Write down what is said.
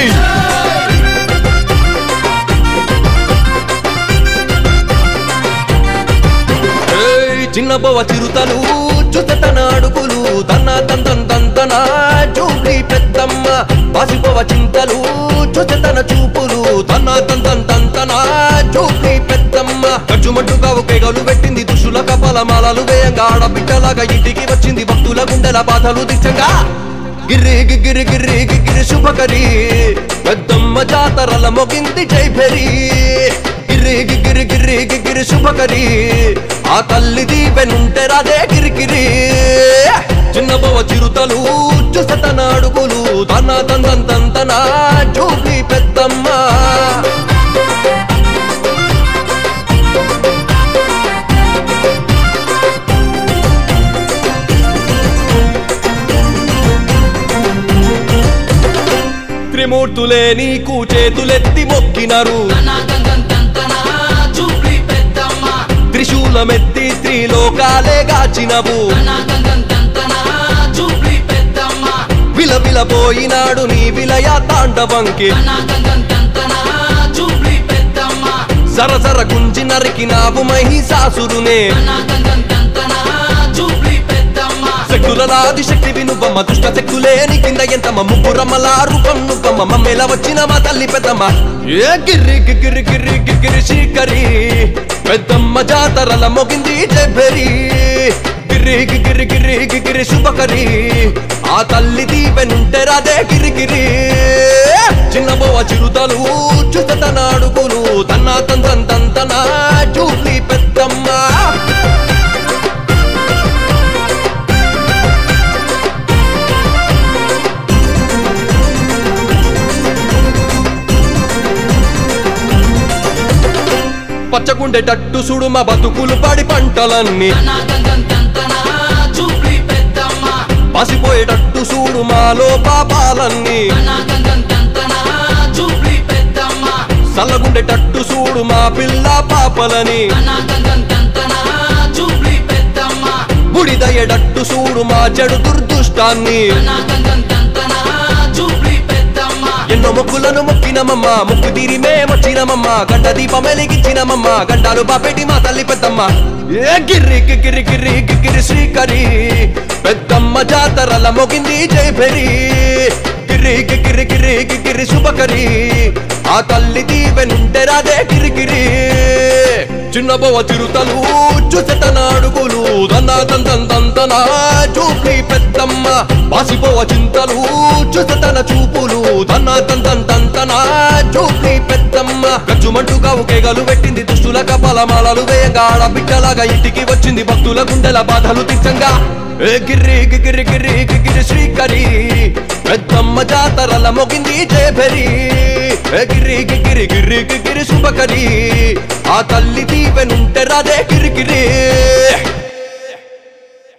ఏయ్, చిన్న బొవ చిరుతలు చుతతన అడుగులు తన్న తందన్ తంతన చూపి పెద్దమ్మ పాసిపోవ చింతలు చుతతన చూపులు తన్న తందన్ తంతన చూపి పెద్దమ్మ ఖర్చుమంటూ కావు కేగలు పెట్టింది దుష్టుల కపాల మాలలు వేయంగా ఆడబిడ్డలాగా ఇంటికి వచ్చింది భక్తుల గుండెల బాధలు దిచ్చంగా గిర్రి గిర్రి గిర్రి గిర్రి శుభకరి పెద్దమ్మ జాతరల మొగింది జైభరి గిర్రి గిర్రి గిర్రి గిర్రి శుభకరి ఆ తల్లి దీపెనుంటే రాదే గిరిగిరి చిన్న బొవ చిరుతలు చుసతన అడుగులు తన తందన్ తంతన చూపి పెద్దమ్మ త్రిమూర్తులే నీకు చేతులెత్తి మొక్కినరు చూపి పెద్దమ్మ త్రిశూలమెత్తి త్రిలోకాలే గాచినవు చూపి పెద్దమ్మ విలవిలపోయినాడు నీ విలయ తాండవంకి చూపి పెద్దమ్మ సరసర గుంజి నరికినావు మహిషాసురునే చూపి పెద్దమ్మ శక్తులలాది శక్తి వినుబమ్మ దుష్ట శక్తులేని కింద ఎంతమ్మ ముగ్గురమ్మల రూపం నువ్వమ్మ మమ్మేల వచ్చిన మా తల్లి పెద్దమ్మ ఏ గిర్రి గిర్రి గిర్రి గిర్రి శ్రీకరి పెద్దమ్మ జాతరల మొగింది జబెరి గిర్రి గిర్రి గిర్రి గిర్రి శుభకరి ఆ తల్లి దీపెనుంటే రాదే గిరిగిరి చిన్న బోవ చిరుతలు చుతతన అడుగులు తన్న తంతన్ తంతన చూపి పెద్దమ్మ పచ్చగుండేటట్టు సుడు మా బతుకులు పడి పంటలన్నీ చూపి పెద్దమ్మ పసిపోయేటట్టు చూడు మాలో పాపాలన్నీ చూపి పెద్దమ్మ సల్లగుండేటట్టు చూడు మా పిల్ల పాపలని చూపి పెద్దమ్మ బుడిదయ్యేటట్టు చూడు మా చెడు దుర్దుష్టాన్ని చూపి పెద్దమ్మ ఎన్నో మొక్కులను మొక్కినమమ్మ ముక్కు తీరి మేమొచ్చినమమ్మ గంట దీపం వెలిగించినమమ్మ గంటాలు బాపెట్టి మా తల్లి పెద్దమ్మ ఏ గిర్రి గిర్రి గిర్రి గిర్రి శ్రీకరి పెద్దమ్మ జాతరల మొగింది జైభరి గిర్రి గిర్రి గిర్రి గిర్రి శుభకరి ఆ తల్లి దీవెనుంటే రాదే గిరిగిరి చిన్న బొవ చిరుతలు చుసతన అడుగులు దంద దందం దందన చూపి పెద్దమ్మ బాసిపోవ చింతలు చుసతన చూపులు దన్న దందం దంతన చూపి పెద్దమ్మ గచ్చుమంటూ కావు కేగలు పెట్టింది దుష్టుల కపాల మాలలు వేయంగా ఆడబిడ్డలాగా ఇంటికి వచ్చింది భక్తుల గుండెల బాధలు తీర్చంగా ఏ గిర్రి గిర్రి గిర్రి గిర్రి శ్రీకరి పెద్దమ్మ జాతరల మొగింది జయభరి ఏ గిర్రి గిర్రి గిర్రి గిర్రి శుభకరి ఆ తల్లి దీవెనుంటే రాదే గిరిగిరి